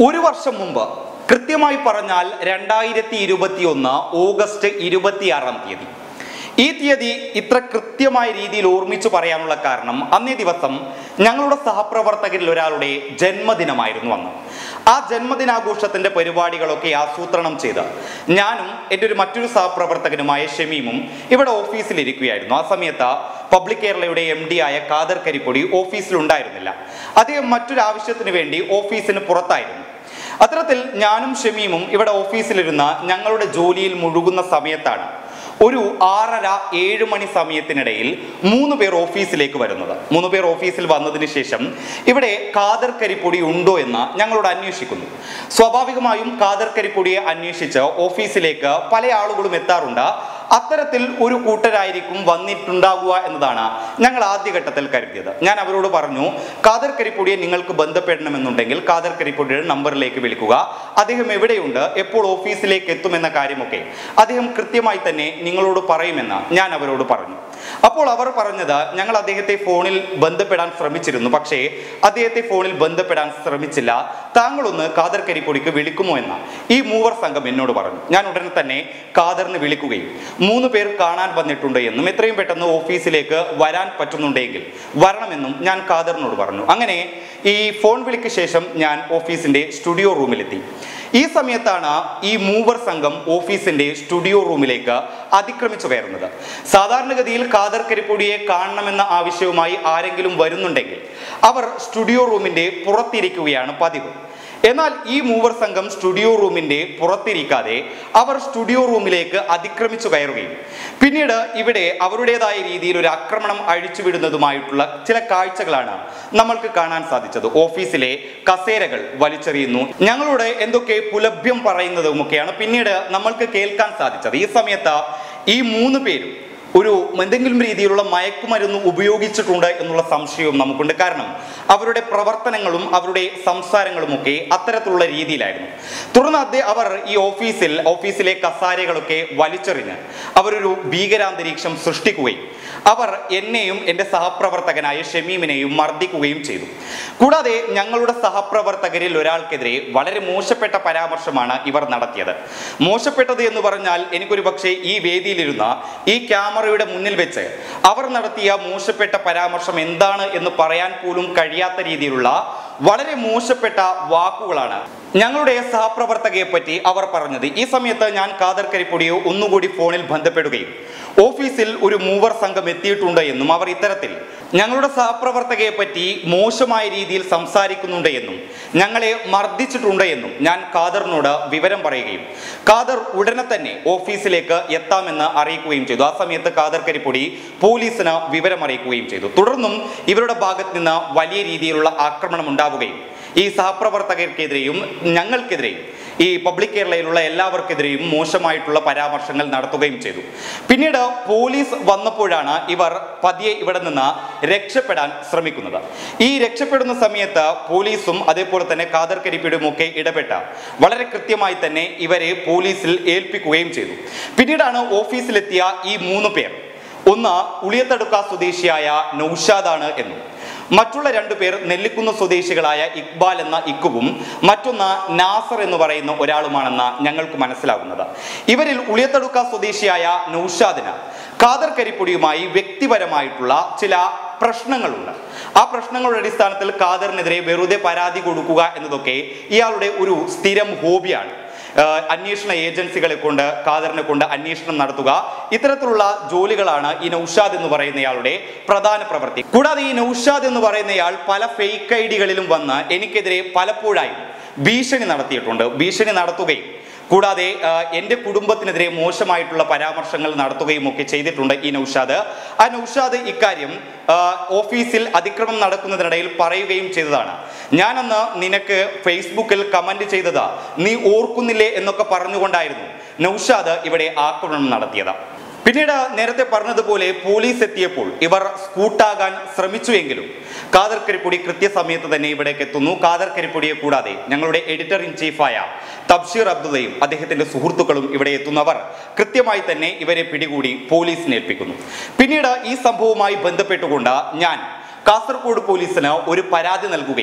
ഒരു വർഷം മുമ്പ് കൃത്യമായി പറഞ്ഞാൽ രണ്ടായിരത്തി ഇരുപത്തി ഒന്ന് ഓഗസ്റ്റ് ഇരുപത്തിയാറാം തീയതി ഈ തീയതി ഇത്ര കൃത്യമായ രീതിയിൽ ഓർമ്മിച്ചു പറയാനുള്ള കാരണം അന്നേ ദിവസം ഞങ്ങളുടെ സഹപ്രവർത്തകരിൽ ഒരാളുടെ ജന്മദിനമായിരുന്നു അന്ന് ആ ജന്മദിനാഘോഷത്തിന്റെ പരിപാടികളൊക്കെ ആസൂത്രണം ചെയ്ത് ഞാനും എൻ്റെ ഒരു മറ്റൊരു സഹപ്രവർത്തകനുമായ ഷമീമും ഇവിടെ ഓഫീസിലിരിക്കുകയായിരുന്നു ആ സമയത്ത് പബ്ലിക് കേരളയുടെ എം ഡി ആയ ഖാദർ കരിപ്പൊടി ഓഫീസിലുണ്ടായിരുന്നില്ല അദ്ദേഹം മറ്റൊരു ആവശ്യത്തിന് വേണ്ടി ഓഫീസിന് പുറത്തായിരുന്നു അത്തരത്തിൽ ഞാനും ഷമീമും ഇവിടെ ഓഫീസിലിരുന്ന ഞങ്ങളുടെ ജോലിയിൽ മുഴുകുന്ന സമയത്താണ് ഒരു ആറര ഏഴ് മണി സമയത്തിനിടയിൽ മൂന്ന് പേർ ഓഫീസിലേക്ക് വരുന്നത് മൂന്ന് പേർ ഓഫീസിൽ വന്നതിന് ശേഷം ഇവിടെ കാദർ കരിപ്പൊടി ഉണ്ടോ എന്ന് ഞങ്ങളോട് അന്വേഷിക്കുന്നു സ്വാഭാവികമായും കാദർ കരിപ്പൊടിയെ അന്വേഷിച്ച് ഓഫീസിലേക്ക് പല ആളുകളും എത്താറുണ്ട് അത്തരത്തിൽ ഒരു കൂട്ടരായിരിക്കും വന്നിട്ടുണ്ടാകുക എന്നതാണ് ഞങ്ങൾ ആദ്യഘട്ടത്തിൽ കരുതിയത് ഞാൻ അവരോട് പറഞ്ഞു കാദർ കരിപ്പൊടിയെ നിങ്ങൾക്ക് ബന്ധപ്പെടണമെന്നുണ്ടെങ്കിൽ കാദർ കരിപ്പൊടിയുടെ നമ്പറിലേക്ക് വിളിക്കുക അദ്ദേഹം എവിടെയുണ്ട് എപ്പോൾ ഓഫീസിലേക്ക് എത്തുമെന്ന കാര്യമൊക്കെ അദ്ദേഹം കൃത്യമായി തന്നെ നിങ്ങളോട് പറയുമെന്ന് ഞാൻ അവരോട് പറഞ്ഞു അപ്പോൾ അവർ പറഞ്ഞത് ഞങ്ങൾ അദ്ദേഹത്തെ ഫോണിൽ ബന്ധപ്പെടാൻ ശ്രമിച്ചിരുന്നു പക്ഷേ അദ്ദേഹത്തെ ഫോണിൽ ബന്ധപ്പെടാൻ ശ്രമിച്ചില്ല താങ്കളൊന്ന് കാദർ കരിപ്പൊടിക്ക് വിളിക്കുമോ എന്ന് ഈ മൂവർ സംഘം എന്നോട് പറഞ്ഞു ഞാൻ ഉടനെ തന്നെ കാദറിന് വിളിക്കുകയും മൂന്ന് പേർ കാണാൻ വന്നിട്ടുണ്ട് എന്നും എത്രയും പെട്ടെന്ന് ഓഫീസിലേക്ക് വരാൻ പറ്റുന്നുണ്ടെങ്കിൽ വരണമെന്നും ഞാൻ കാദറിനോട് പറഞ്ഞു അങ്ങനെ ഈ ഫോൺ വിളിക്ക് ശേഷം ഞാൻ ഓഫീസിന്റെ സ്റ്റുഡിയോ റൂമിലെത്തി ഈ സമയത്താണ് ഈ മൂവർ സംഘം ഓഫീസിന്റെ സ്റ്റുഡിയോ റൂമിലേക്ക് അതിക്രമിച്ചു കയറുന്നത് സാധാരണഗതിയിൽ ഖാദർ കരിപ്പൊടിയെ കാണണമെന്ന ആവശ്യവുമായി ആരെങ്കിലും വരുന്നുണ്ടെങ്കിൽ അവർ സ്റ്റുഡിയോ റൂമിന്റെ പുറത്തിരിക്കുകയാണ് പതിവ് എന്നാൽ ഈ മൂവർ സംഘം സ്റ്റുഡിയോ റൂമിന്റെ പുറത്തിരിക്കാതെ അവർ സ്റ്റുഡിയോ റൂമിലേക്ക് അതിക്രമിച്ചു കയറുകയും പിന്നീട് ഇവിടെ അവരുടേതായ രീതിയിൽ ഒരു ആക്രമണം അഴിച്ചുവിടുന്നതുമായിട്ടുള്ള ചില കാഴ്ചകളാണ് നമ്മൾക്ക് കാണാൻ സാധിച്ചത് ഓഫീസിലെ കസേരകൾ വലിച്ചെറിയുന്നു ഞങ്ങളോട് എന്തൊക്കെ പുലഭ്യം പറയുന്നതുമൊക്കെയാണ് പിന്നീട് നമ്മൾക്ക് കേൾക്കാൻ സാധിച്ചത് ഈ സമയത്ത് ഈ മൂന്ന് പേരും ഒരു എന്തെങ്കിലും രീതിയിലുള്ള മയക്കുമരുന്ന് ഉപയോഗിച്ചിട്ടുണ്ട് എന്നുള്ള സംശയവും നമുക്കുണ്ട് കാരണം അവരുടെ പ്രവർത്തനങ്ങളും അവരുടെ സംസാരങ്ങളുമൊക്കെ അത്തരത്തിലുള്ള രീതിയിലായിരുന്നു തുടർന്ന് അദ്ദേഹം അവർ ഈ ഓഫീസിൽ ഓഫീസിലെ കസാരകളൊക്കെ വലിച്ചെറിഞ്ഞ് അവരൊരു ഭീകരാന്തരീക്ഷം സൃഷ്ടിക്കുകയും അവർ എന്നെയും എൻ്റെ സഹപ്രവർത്തകനായ ഷമീമിനെയും മർദ്ദിക്കുകയും ചെയ്തു കൂടാതെ ഞങ്ങളുടെ സഹപ്രവർത്തകരിൽ ഒരാൾക്കെതിരെ വളരെ മോശപ്പെട്ട പരാമർശമാണ് ഇവർ നടത്തിയത് മോശപ്പെട്ടത് എന്ന് പറഞ്ഞാൽ എനിക്കൊരു പക്ഷേ ഈ വേദിയിലിരുന്ന ഈ ക്യാമറയുടെ മുന്നിൽ വെച്ച് അവർ നടത്തിയ മോശപ്പെട്ട പരാമർശം എന്താണ് എന്ന് പറയാൻ പോലും കഴിയാത്ത രീതിയിലുള്ള വളരെ മോശപ്പെട്ട വാക്കുകളാണ് ഞങ്ങളുടെ സഹപ്രവർത്തകയെ പറ്റി അവർ പറഞ്ഞത് ഈ സമയത്ത് ഞാൻ കാദർ കരിപ്പൊടിയോ ഒന്നുകൂടി ഫോണിൽ ബന്ധപ്പെടുകയും ഓഫീസിൽ ഒരു മൂവർ സംഘം എത്തിയിട്ടുണ്ട് എന്നും അവർ ഇത്തരത്തിൽ ഞങ്ങളുടെ സഹപ്രവർത്തകയെ പറ്റി മോശമായ രീതിയിൽ സംസാരിക്കുന്നുണ്ട് എന്നും ഞങ്ങളെ മർദ്ദിച്ചിട്ടുണ്ട് എന്നും ഞാൻ ഖാദറിനോട് വിവരം പറയുകയും ഖാദർ ഉടനെ തന്നെ ഓഫീസിലേക്ക് എത്താമെന്ന് അറിയിക്കുകയും ചെയ്തു ആ സമയത്ത് ഖാദർ കരിപ്പൊടി പോലീസിന് വിവരം അറിയിക്കുകയും ചെയ്തു തുടർന്നും ഇവരുടെ ഭാഗത്ത് നിന്ന് വലിയ രീതിയിലുള്ള ആക്രമണം ഉണ്ടാവുകയും ഈ സഹപ്രവർത്തകർക്കെതിരെയും ഞങ്ങൾക്കെതിരെയും ഈ പബ്ലിക് കേരളയിലുള്ള എല്ലാവർക്കെതിരെയും മോശമായിട്ടുള്ള പരാമർശങ്ങൾ നടത്തുകയും ചെയ്തു പിന്നീട് പോലീസ് വന്നപ്പോഴാണ് ഇവർ പതിയെ ഇവിടെ നിന്ന് രക്ഷപ്പെടാൻ ശ്രമിക്കുന്നത് ഈ രക്ഷപ്പെടുന്ന സമയത്ത് പോലീസും അതേപോലെ തന്നെ ഖാദർ കരിപ്പിയുടെ ഒക്കെ ഇടപെട്ട വളരെ കൃത്യമായി തന്നെ ഇവരെ പോലീസിൽ ഏൽപ്പിക്കുകയും ചെയ്തു പിന്നീടാണ് ഓഫീസിലെത്തിയ ഈ മൂന്ന് പേർ ഒന്ന് ഉളിയത്തടുക്ക സ്വദേശിയായ നൌഷാദാണ് എന്നും മറ്റുള്ള രണ്ടു പേർ നെല്ലിക്കുന്ന് സ്വദേശികളായ ഇക്ബാൽ എന്ന ഇക്കുവും മറ്റൊന്ന് നാസർ എന്ന് പറയുന്ന ഒരാളുമാണെന്ന് ഞങ്ങൾക്ക് മനസ്സിലാകുന്നത് ഇവരിൽ ഉളിയത്തടുക്ക സ്വദേശിയായ നൌഷാദിന് ഖാദർ കരിപ്പൊടിയുമായി വ്യക്തിപരമായിട്ടുള്ള ചില പ്രശ്നങ്ങളുണ്ട് ആ പ്രശ്നങ്ങളുടെ അടിസ്ഥാനത്തിൽ ഖാദറിനെതിരെ വെറുതെ പരാതി കൊടുക്കുക എന്നതൊക്കെ ഇയാളുടെ ഒരു സ്ഥിരം ഹോബിയാണ് ആഹ് അന്വേഷണ ഏജൻസികളെ കൊണ്ട് ഖാദറിനെ കൊണ്ട് അന്വേഷണം നടത്തുക ഇത്തരത്തിലുള്ള ജോലികളാണ് ഈ നൌഷാദ് എന്ന് പറയുന്നയാളുടെ പ്രധാന പ്രവൃത്തി കൂടാതെ ഈ നൌഷാദ് എന്ന് പറയുന്നയാൾ പല ഫേക്ക് ഐഡികളിലും വന്ന് എനിക്കെതിരെ പലപ്പോഴായും ഭീഷണി നടത്തിയിട്ടുണ്ട് ഭീഷണി നടത്തുകയും കൂടാതെ ആഹ് എൻ്റെ കുടുംബത്തിനെതിരെ മോശമായിട്ടുള്ള പരാമർശങ്ങൾ നടത്തുകയും ഒക്കെ ചെയ്തിട്ടുണ്ട് ഈ നൌഷാദ് ആ നൌഷാദ് ഇക്കാര്യം ആഹ് ഓഫീസിൽ അതിക്രമം നടക്കുന്നതിനിടയിൽ പറയുകയും ചെയ്തതാണ് ഞാനന്ന് നിനക്ക് ഫേസ്ബുക്കിൽ കമന്റ് ചെയ്തത് നീ ഓർക്കുന്നില്ലേ എന്നൊക്കെ പറഞ്ഞുകൊണ്ടായിരുന്നു നൌഷാദ് ഇവിടെ ആക്രമണം നടത്തിയത് പിന്നീട് നേരത്തെ പറഞ്ഞതുപോലെ പോലീസ് എത്തിയപ്പോൾ ഇവർ സ്കൂട്ടാകാൻ ശ്രമിച്ചുവെങ്കിലും ഖാദർ കരിപ്പൊടി കൃത്യസമയത്ത് തന്നെ ഇവിടേക്ക് എത്തുന്നു ഖാദർ കരിപ്പൊടിയെ കൂടാതെ ഞങ്ങളുടെ എഡിറ്റർ ഇൻ ചീഫായ തബ്ഷീർ അബ്ദുള്ളയും അദ്ദേഹത്തിന്റെ സുഹൃത്തുക്കളും ഇവിടെ എത്തുന്നവർ കൃത്യമായി തന്നെ ഇവരെ പിടികൂടി പോലീസിനെ ഏൽപ്പിക്കുന്നു പിന്നീട് ഈ സംഭവവുമായി ബന്ധപ്പെട്ടുകൊണ്ട് ഞാൻ കാസർഗോഡ് പോലീസിന് ഒരു പരാതി നൽകുകയും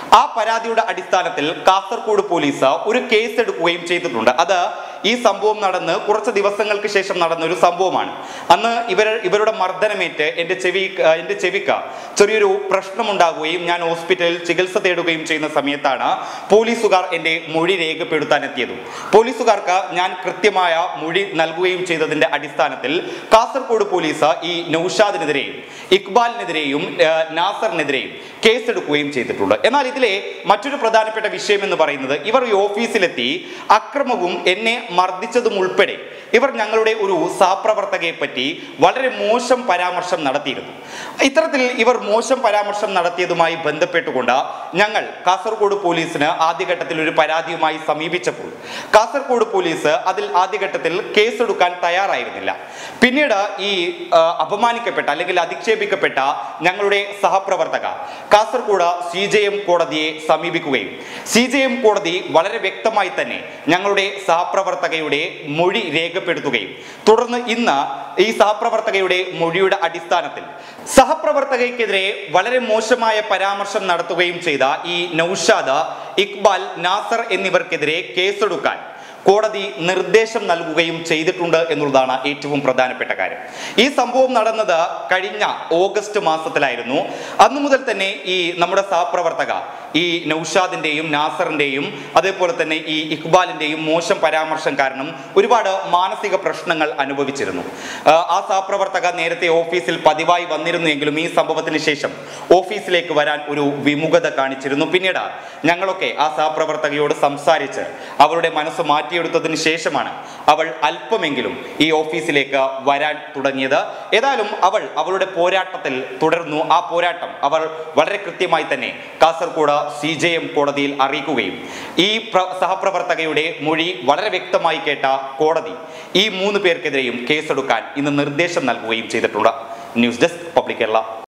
ആ പരാതിയുടെ അടിസ്ഥാനത്തിൽ കാസർഗോഡ് പോലീസ് ഒരു കേസ് എടുക്കുകയും ചെയ്തിട്ടുണ്ട് അത് ഈ സംഭവം നടന്ന് കുറച്ച് ദിവസങ്ങൾക്ക് ശേഷം നടന്ന ഒരു സംഭവമാണ് അന്ന് ഇവർ ഇവരുടെ മർദ്ദനമേറ്റ് എൻ്റെ ചെവി എൻ്റെ ചെവിക്ക് ചെറിയൊരു പ്രശ്നമുണ്ടാകുകയും ഞാൻ ഹോസ്പിറ്റലിൽ ചികിത്സ തേടുകയും ചെയ്യുന്ന സമയത്താണ് പോലീസുകാർ എൻ്റെ മൊഴി രേഖപ്പെടുത്താൻ എത്തിയതും പോലീസുകാർക്ക് ഞാൻ കൃത്യമായ മൊഴി നൽകുകയും ചെയ്തതിന്റെ അടിസ്ഥാനത്തിൽ കാസർഗോഡ് പോലീസ് ഈ നൌഷാദിനെതിരെയും ഇക്ബാലിനെതിരെയും ഏഹ്, നാസറിനെതിരെയും കേസെടുക്കുകയും ചെയ്തിട്ടുണ്ട് എന്നാൽ ഇതിലെ മറ്റൊരു പ്രധാനപ്പെട്ട വിഷയം എന്ന് പറയുന്നത് ഇവർ ഈ ഓഫീസിലെത്തി അക്രമവും എന്നെ മർദ്ദിച്ചതും ഉൾപ്പെടെ ഇവർ ഞങ്ങളുടെ ഒരു സഹപ്രവർത്തകയെ പറ്റി വളരെ മോശം പരാമർശം നടത്തിയിരുന്നു ഇത്തരത്തിൽ ഇവർ മോശം പരാമർശം നടത്തിയതുമായി ബന്ധപ്പെട്ടുകൊണ്ട് ഞങ്ങൾ കാസർഗോഡ് പോലീസിന് ആദ്യഘട്ടത്തിൽ ഒരു പരാതിയുമായി സമീപിച്ചപ്പോൾ കാസർഗോഡ് പോലീസ് അതിൽ ആദ്യഘട്ടത്തിൽ കേസെടുക്കാൻ തയ്യാറായിരുന്നില്ല പിന്നീട് ഈ ആ, അപമാനിക്കപ്പെട്ട അല്ലെങ്കിൽ അധിക്ഷേപിക്കപ്പെട്ട ഞങ്ങളുടെ സഹപ്രവർത്തക കാസർഗോഡ് സി ജെ എം കോടതിയെ സമീപിക്കുകയും സി ജെ എം കോടതി വളരെ വ്യക്തമായി തന്നെ ഞങ്ങളുടെ സഹപ്രവർത്തകയുടെ മൊഴി രേഖപ്പെടുത്തുകയും തുടർന്ന് ഇന്ന് ഈ സഹപ്രവർത്തകയുടെ മൊഴിയുടെ അടിസ്ഥാനത്തിൽ സഹപ്രവർത്തകയ്ക്കെതിരെ വളരെ മോശമായ പരാമർശം നടത്തുകയും ചെയ്ത ഈ നൌഷാദ് ഇക്ബാൽ നാസർ എന്നിവർക്കെതിരെ കേസെടുക്കാൻ കോടതി നിർദ്ദേശം നൽകുകയും ചെയ്തിട്ടുണ്ട് എന്നുള്ളതാണ് ഏറ്റവും പ്രധാനപ്പെട്ട കാര്യം ഈ സംഭവം നടന്നത് കഴിഞ്ഞ ഓഗസ്റ്റ് മാസത്തിലായിരുന്നു അന്നു മുതൽ തന്നെ ഈ നമ്മുടെ സഹപ്രവർത്തക ഈ നൌഷാദിന്റെയും നാസറിന്റെയും അതേപോലെ തന്നെ ഈ ഇക്ബാലിന്റെയും മോശം പരാമർശം കാരണം ഒരുപാട് മാനസിക പ്രശ്നങ്ങൾ അനുഭവിച്ചിരുന്നു ആ, ആ സഹപ്രവർത്തക നേരത്തെ ഓഫീസിൽ പതിവായി വന്നിരുന്നുവെങ്കിലും ഈ സംഭവത്തിന് ശേഷം ഓഫീസിലേക്ക് വരാൻ ഒരു വിമുഖത കാണിച്ചിരുന്നു പിന്നീട് ഞങ്ങളൊക്കെ ആ സഹപ്രവർത്തകയോട് സംസാരിച്ച് അവരുടെ മനസ്സ് മാറ്റിയെടുത്തതിന് ശേഷമാണ് അവൾ അല്പമെങ്കിലും ഈ ഓഫീസിലേക്ക് വരാൻ തുടങ്ങിയത് ഏതായാലും അവൾ അവളുടെ പോരാട്ടത്തിൽ തുടർന്നു ആ പോരാട്ടം അവർ വളരെ കൃത്യമായി തന്നെ കാസർഗോഡ് സി ജെ എം കോടതിയിൽ അറിയിക്കുകയും ഈ പ്ര- സഹപ്രവർത്തകയുടെ മൊഴി വളരെ വ്യക്തമായി കേട്ട കോടതി ഈ മൂന്ന് പേർക്കെതിരെയും കേസെടുക്കാൻ ഇന്ന് നിർദ്ദേശം നൽകുകയും ചെയ്തിട്ടുണ്ട് ന്യൂസ് ഡെസ്ക് പബ്ലിക് കേരള